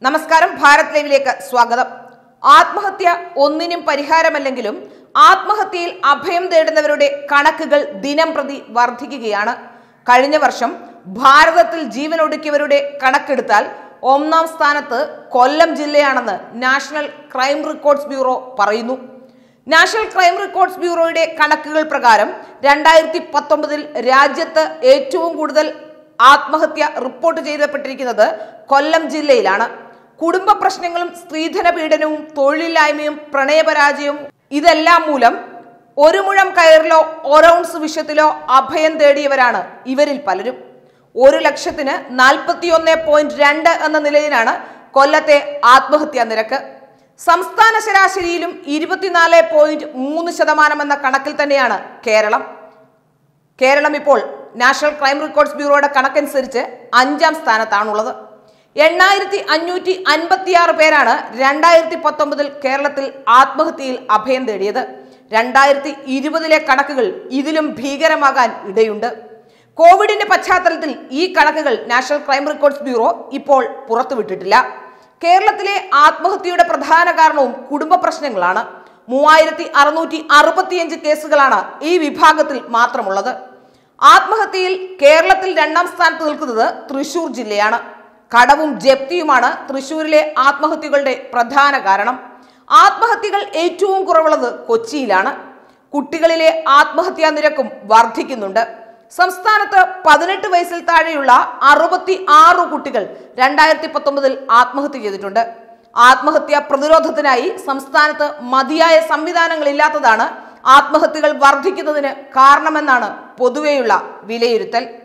നമസ്കാരം ഭാരത് ലൈവിലേക്ക് സ്വാഗതം ആത്മഹത്യ ഒന്നിനും പരിഹാരമല്ലെങ്കിലും ആത്മഹത്യയിൽ അഭയം തേടുന്നവരുടെ കണക്കുകൾ ദിനം പ്രതി വർദ്ധിക്കുകയാണ് കഴിഞ്ഞ വർഷം ഭാരതത്തിൽ ജീവനൊടുക്കിയവരുടെ കണക്കെടുത്താൽ ഒന്നാം സ്ഥാനത്ത് കൊല്ലം ജില്ലയാണെന്ന് നാഷണൽ ക്രൈം റെക്കോർഡ്സ് ബ്യൂറോ പറയുന്നു നാഷണൽ ക്രൈം റെക്കോർഡ്സ് ബ്യൂറോയുടെ കണക്കുകൾ പ്രകാരം രണ്ടായിരത്തി പത്തൊമ്പതിൽ രാജ്യത്ത് ഏറ്റവും കൂടുതൽ ആത്മഹത്യ റിപ്പോർട്ട് ചെയ്യപ്പെട്ടിരിക്കുന്നത് കൊല്ലം ജില്ലയിലാണ് കുടുംബ പ്രശ്നങ്ങളും സ്ത്രീധന പീഡനവും തൊഴിലില്ലായ്മയും പ്രണയപരാജയവും ഇതെല്ലാം മൂലം ഒരു മുഴം കയറിലോ ഒരൗൺസ് വിഷത്തിലോ അഭയം തേടിയവരാണ് ഇവരിൽ പലരും ഒരു ലക്ഷത്തിന് നാൽപ്പത്തിയൊന്ന് പോയിന്റ് രണ്ട് എന്ന നിലയിലാണ് കൊല്ലത്തെ ആത്മഹത്യാ നിരക്ക് സംസ്ഥാന ശരാശരിയിലും ഇരുപത്തിനാല് പോയിന്റ് മൂന്ന് ശതമാനം എന്ന കണക്കിൽ തന്നെയാണ് കേരളം കേരളം ഇപ്പോൾ നാഷണൽ ക്രൈം റെക്കോർഡ്സ് ബ്യൂറോയുടെ കണക്കനുസരിച്ച് അഞ്ചാം സ്ഥാനത്താണുള്ളത് എണ്ണായിരത്തി അഞ്ഞൂറ്റി അൻപത്തിയാറ് പേരാണ് രണ്ടായിരത്തി പത്തൊമ്പതിൽ കേരളത്തിൽ ആത്മഹത്യയിൽ അഭയം തേടിയത് രണ്ടായിരത്തി ഇരുപതിലെ കണക്കുകൾ ഇതിലും ഭീകരമാകാൻ ഇടയുണ്ട് കോവിഡിന്റെ പശ്ചാത്തലത്തിൽ ഈ കണക്കുകൾ നാഷണൽ ക്രൈം റെക്കോർഡ്സ് ബ്യൂറോ ഇപ്പോൾ പുറത്തുവിട്ടിട്ടില്ല കേരളത്തിലെ ആത്മഹത്യയുടെ പ്രധാന കാരണവും കുടുംബ പ്രശ്നങ്ങളാണ് മൂവായിരത്തി അറുന്നൂറ്റി അറുപത്തിയഞ്ച് കേസുകളാണ് ഈ വിഭാഗത്തിൽ മാത്രമുള്ളത് ആത്മഹത്യയിൽ കേരളത്തിൽ രണ്ടാം സ്ഥാനത്ത് നിൽക്കുന്നത് തൃശൂർ ജില്ലയാണ് കടവും ജപ്തിയുമാണ് തൃശൂരിലെ ആത്മഹത്യകളുടെ പ്രധാന കാരണം ആത്മഹത്യകൾ ഏറ്റവും കുറവുള്ളത് കൊച്ചിയിലാണ് കുട്ടികളിലെ ആത്മഹത്യാ നിരക്കും വർദ്ധിക്കുന്നുണ്ട് സംസ്ഥാനത്ത് പതിനെട്ട് വയസ്സിൽ താഴെയുള്ള അറുപത്തി ആറ് കുട്ടികൾ രണ്ടായിരത്തി പത്തൊമ്പതിൽ ആത്മഹത്യ ചെയ്തിട്ടുണ്ട് ആത്മഹത്യ പ്രതിരോധത്തിനായി സംസ്ഥാനത്ത് മതിയായ സംവിധാനങ്ങൾ ഇല്ലാത്തതാണ് ആത്മഹത്യകൾ വർദ്ധിക്കുന്നതിന് കാരണമെന്നാണ് പൊതുവെയുള്ള വിലയിരുത്തൽ